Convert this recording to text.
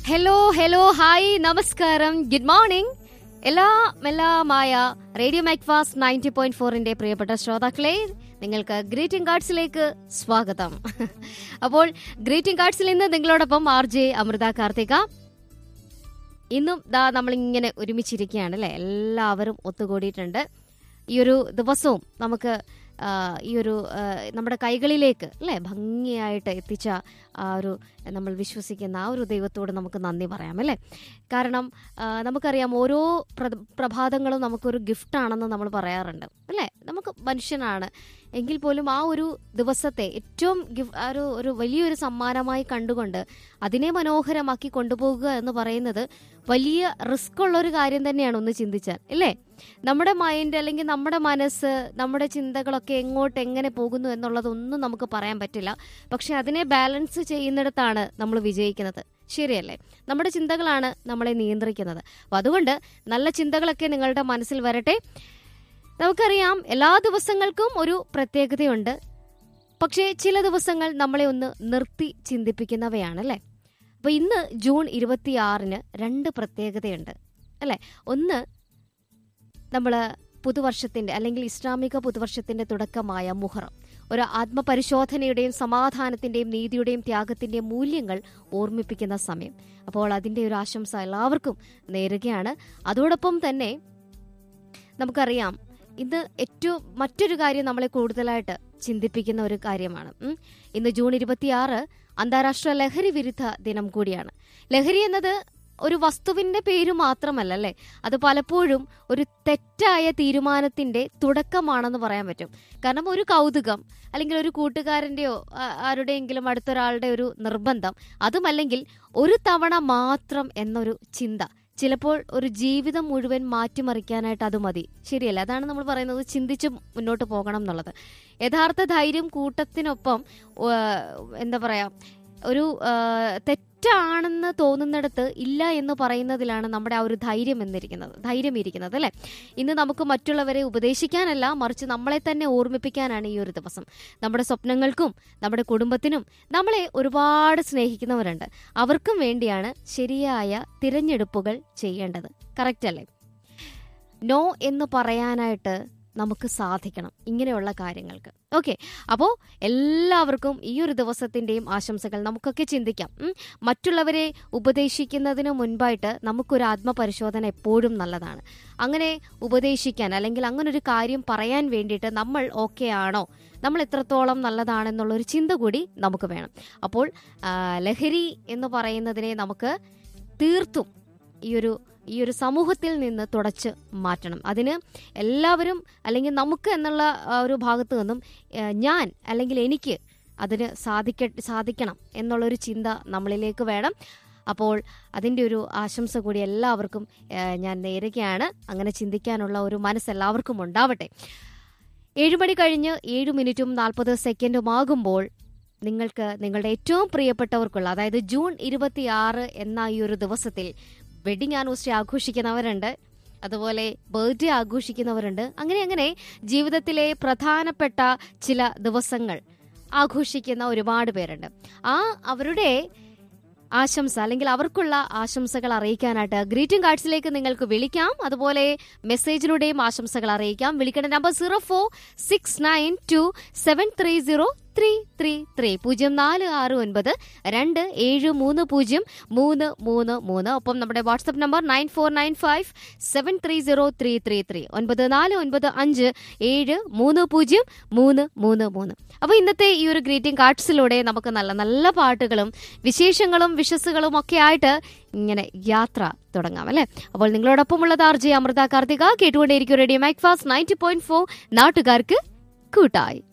Hello hello hi നമസ്കാരം good morning എല്ലാ എല്ലാമായ റേഡിയോ മാക്ഫാസ് നയൻറ്റി പോയിന്റ് ഫോറിന്റെ പ്രിയപ്പെട്ട ശ്രോതാക്കളെ നിങ്ങൾക്ക് ഗ്രീറ്റിംഗ് കാർഡ്സിലേക്ക് സ്വാഗതം അപ്പോൾ ഗ്രീറ്റിംഗ് കാർഡ്സിൽ ഇന്ന് നിങ്ങളോടൊപ്പം ആർ ജെ അമൃത കാർത്തിക ഇന്നും ദാ നമ്മളിങ്ങനെ ഒരുമിച്ചിരിക്കുകയാണ് അല്ലേ എല്ലാവരും ഒത്തുകൂടിയിട്ടുണ്ട് ഈ ഒരു ദിവസവും നമുക്ക് ആ, ഈ ഒരു ആ, നമ്മുടെ കൈകളിലേക്ക് അല്ലേ ഭംഗിയായിട്ട് എത്തിച്ച ആ ഒരു നമ്മൾ വിശ്വസിക്കുന്ന ആ ഒരു ദൈവത്തോട് നമുക്ക് നന്ദി പറയാം അല്ലേ കാരണം ആ, നമുക്കറിയാം ഓരോ പ്ര- പ്രഭാതങ്ങളും നമുക്കൊരു ഗിഫ്റ്റാണെന്ന് നമ്മൾ പറയാറുണ്ട് അല്ലേ നമുക്ക് മനുഷ്യനാണ് എങ്കിൽ പോലും ആ ഒരു ദിവസത്തെ ഏറ്റവും ഗിഫ് ആ ഒരു ഒരു വലിയൊരു സമ്മാനമായി കണ്ടുകൊണ്ട് അതിനെ മനോഹരമാക്കി കൊണ്ടുപോകുക എന്ന് പറയുന്നത് വലിയ റിസ്ക് ഉള്ള ഒരു കാര്യം തന്നെയാണ് ഒന്ന് ചിന്തിച്ചാൽ അല്ലേ നമ്മുടെ മൈൻഡ് അല്ലെങ്കിൽ നമ്മുടെ മനസ്സ് നമ്മുടെ ചിന്തകളൊക്കെ എങ്ങോട്ട് എങ്ങനെ പോകുന്നു എന്നുള്ളതൊന്നും നമുക്ക് പറയാൻ പറ്റില്ല പക്ഷെ അതിനെ ബാലൻസ് ചെയ്യുന്നിടത്താണ് നമ്മൾ വിജയിക്കുന്നത് ശരിയല്ലേ നമ്മുടെ ചിന്തകളാണ് നമ്മളെ നിയന്ത്രിക്കുന്നത് അപ്പോൾ അതുകൊണ്ട് നല്ല ചിന്തകളൊക്കെ നിങ്ങളുടെ മനസ്സിൽ വരട്ടെ നമുക്കറിയാം എല്ലാ ദിവസങ്ങൾക്കും ഒരു പ്രത്യേകതയുണ്ട് പക്ഷേ ചില ദിവസങ്ങൾ നമ്മളെ ഒന്ന് നിർത്തി ചിന്തിപ്പിക്കുന്നവയാണ് അല്ലേ അപ്പോൾ ഇന്ന് ജൂൺ ഇരുപത്തിയാറിന് രണ്ട് പ്രത്യേകതയുണ്ട് അല്ലേ ഒന്ന് നമ്മൾ പുതുവർഷത്തിന്റെ അല്ലെങ്കിൽ ഇസ്ലാമിക പുതുവർഷത്തിന്റെ തുടക്കമായ മുഹറം ഒരു ആത്മപരിശോധനയുടെയും സമാധാനത്തിന്റെയും നീതിയുടെയും ത്യാഗത്തിന്റെയും മൂല്യങ്ങൾ ഓർമ്മിപ്പിക്കുന്ന സമയം അപ്പോൾ അതിന്റെ ഒരു ആശംസ എല്ലാവർക്കും നേരുകയാണ് അതോടൊപ്പം തന്നെ നമുക്കറിയാം ഇന്ന് ഏറ്റവും മറ്റൊരു കാര്യം നമ്മളെ കൂടുതലായിട്ട് ചിന്തിപ്പിക്കുന്ന ഒരു കാര്യമാണ് ഉം. ഇന്ന് ജൂൺ ഇരുപത്തിയാറ് അന്താരാഷ്ട്ര ലഹരി വിരുദ്ധ ദിനം കൂടിയാണ് ലഹരി എന്നത് ഒരു വസ്തുവിന്റെ പേര് മാത്രമല്ല അല്ലേ അത് പലപ്പോഴും ഒരു തെറ്റായ തീരുമാനത്തിന്റെ തുടക്കമാണെന്ന് പറയാൻ പറ്റും കാരണം ഒരു കൗതുകം അല്ലെങ്കിൽ ഒരു കൂട്ടുകാരന്റെയോ ആ- ആരുടെയെങ്കിലും അടുത്തൊരാളുടെ ഒരു നിർബന്ധം അതുമല്ലെങ്കിൽ ഒരു തവണ മാത്രം എന്നൊരു ചിന്ത ചിലപ്പോൾ ഒരു ജീവിതം മുഴുവൻ മാറ്റിമറിക്കാനായിട്ട് അത് മതി ശരിയല്ല അതാണ് നമ്മൾ പറയുന്നത് ചിന്തിച്ച് മുന്നോട്ട് പോകണം എന്നുള്ളത് യഥാർത്ഥ ധൈര്യം കൂട്ടത്തിനൊപ്പം ആ, എന്താ പറയാ ഒരു ആ, തെറ്റാണെന്ന് തോന്നുന്നിടത്ത് ഇല്ല എന്ന് പറയുന്നതിലാണ് നമ്മുടെ ആ ഒരു ധൈര്യം എന്നിരിക്കുന്നത് ധൈര്യം ഇരിക്കുന്നത് അല്ലെ ഇന്ന് നമുക്ക് മറ്റുള്ളവരെ ഉപദേശിക്കാനല്ല മറിച്ച് നമ്മളെ തന്നെ ഓർമ്മിപ്പിക്കാനാണ് ഈ ഒരു ദിവസം നമ്മുടെ സ്വപ്നങ്ങൾക്കും നമ്മുടെ കുടുംബത്തിനും നമ്മളെ ഒരുപാട് സ്നേഹിക്കുന്നവരുണ്ട് അവർക്കും വേണ്ടിയാണ് ശരിയായ തിരഞ്ഞെടുപ്പുകൾ ചെയ്യേണ്ടത് കറക്റ്റ് അല്ലേ നോ എന്ന് പറയാനായിട്ട് നമുക്ക് സാധിക്കണം ഇങ്ങനെയുള്ള കാര്യങ്ങൾക്ക് ഓക്കെ അപ്പോൾ എല്ലാവർക്കും ഈ ഒരു ദിവസത്തിന്റെയും ആശംസകൾ നമുക്കൊക്കെ ചിന്തിക്കാം ഉം. മറ്റുള്ളവരെ ഉപദേശിക്കുന്നതിന് മുൻപായിട്ട് നമുക്കൊരു ആത്മപരിശോധന എപ്പോഴും നല്ലതാണ് അങ്ങനെ ഉപദേശിക്കാൻ അല്ലെങ്കിൽ അങ്ങനെ ഒരു കാര്യം പറയാൻ വേണ്ടിയിട്ട് നമ്മൾ ഓക്കെ ആണോ നമ്മൾ എത്രത്തോളം നല്ലതാണെന്നുള്ള ഒരു ചിന്ത കൂടി നമുക്ക് വേണം അപ്പോൾ ആ, ലഹരി എന്ന് പറയുന്നതിനെ നമുക്ക് തീർത്തും ഈ ഒരു ഈ ഒരു സമൂഹത്തിൽ നിന്ന് തുടച്ച് മാറ്റണം അതിന് എല്ലാവരും അല്ലെങ്കിൽ നമുക്ക് എന്നുള്ള ആ, ഒരു ഭാഗത്ത് നിന്നും ആ, ഞാൻ അല്ലെങ്കിൽ എനിക്ക് അതിന് സാധിക്ക സാധിക്കണം എന്നുള്ളൊരു ചിന്ത നമ്മളിലേക്ക് വേണം അപ്പോൾ അതിൻ്റെ ഒരു ആശംസ കൂടി എല്ലാവർക്കും ആ, ഞാൻ നേരുകയാണ് അങ്ങനെ ചിന്തിക്കാനുള്ള ഒരു മനസ്സ് എല്ലാവർക്കും ഉണ്ടാവട്ടെ ഏഴ് മണി കഴിഞ്ഞ് ഏഴ് മിനിറ്റും നാൽപ്പത് സെക്കൻഡും ആകുമ്പോൾ നിങ്ങൾക്ക് നിങ്ങളുടെ ഏറ്റവും പ്രിയപ്പെട്ടവർക്കുള്ള അതായത് ജൂൺ ഇരുപത്തിയാറ് എന്ന ഈ ഒരു ദിവസത്തിൽ വെഡിങ് ആനിവേഴ്സറി ആഘോഷിക്കുന്നവരുണ്ട് അതുപോലെ ബർത്ത്ഡേ ആഘോഷിക്കുന്നവരുണ്ട് അങ്ങനെ അങ്ങനെ ജീവിതത്തിലെ പ്രധാനപ്പെട്ട ചില ദിവസങ്ങൾ ആഘോഷിക്കുന്ന ഒരുപാട് പേരുണ്ട് ആ അവരുടെ ആശംസ അല്ലെങ്കിൽ അവർക്കുള്ള ആശംസകൾ അറിയിക്കാനായിട്ട് ഗ്രീറ്റിംഗ് കാർഡ്സിലേക്ക് നിങ്ങൾക്ക് വിളിക്കാം അതുപോലെ മെസ്സേജിലൂടെയും ആശംസകൾ അറിയിക്കാം വിളിക്കേണ്ട number zero four six nine two seven three zero three three three പൂജ്യം നാല് ആറ് ഒൻപത് രണ്ട് ഏഴ് മൂന്ന് പൂജ്യം മൂന്ന് മൂന്ന് മൂന്ന് ഒപ്പം നമ്മുടെ WhatsApp number nine four nine five seven three zero three three three ഒൻപത് നാല് ഒൻപത് അഞ്ച് ഏഴ് മൂന്ന് പൂജ്യം മൂന്ന് മൂന്ന് മൂന്ന് അപ്പോൾ ഇന്നത്തെ ഈ ഒരു ഗ്രീറ്റിംഗ് കാർഡ്സിലൂടെ നമുക്ക് നല്ല നല്ല പാട്ടുകളും വിശേഷങ്ങളും വിശ്വസുകളും ഒക്കെ ആയിട്ട് ഇങ്ങനെ യാത്ര തുടങ്ങാം അല്ലേ അപ്പോൾ നിങ്ങളോടൊപ്പമുള്ളത് ആർ ജെ അമൃത കാർത്തിക കേട്ടുകൊണ്ടേയിരിക്കും radio Macfast ninety point four നാട്ടുകാർക്ക് കൂട്ടായി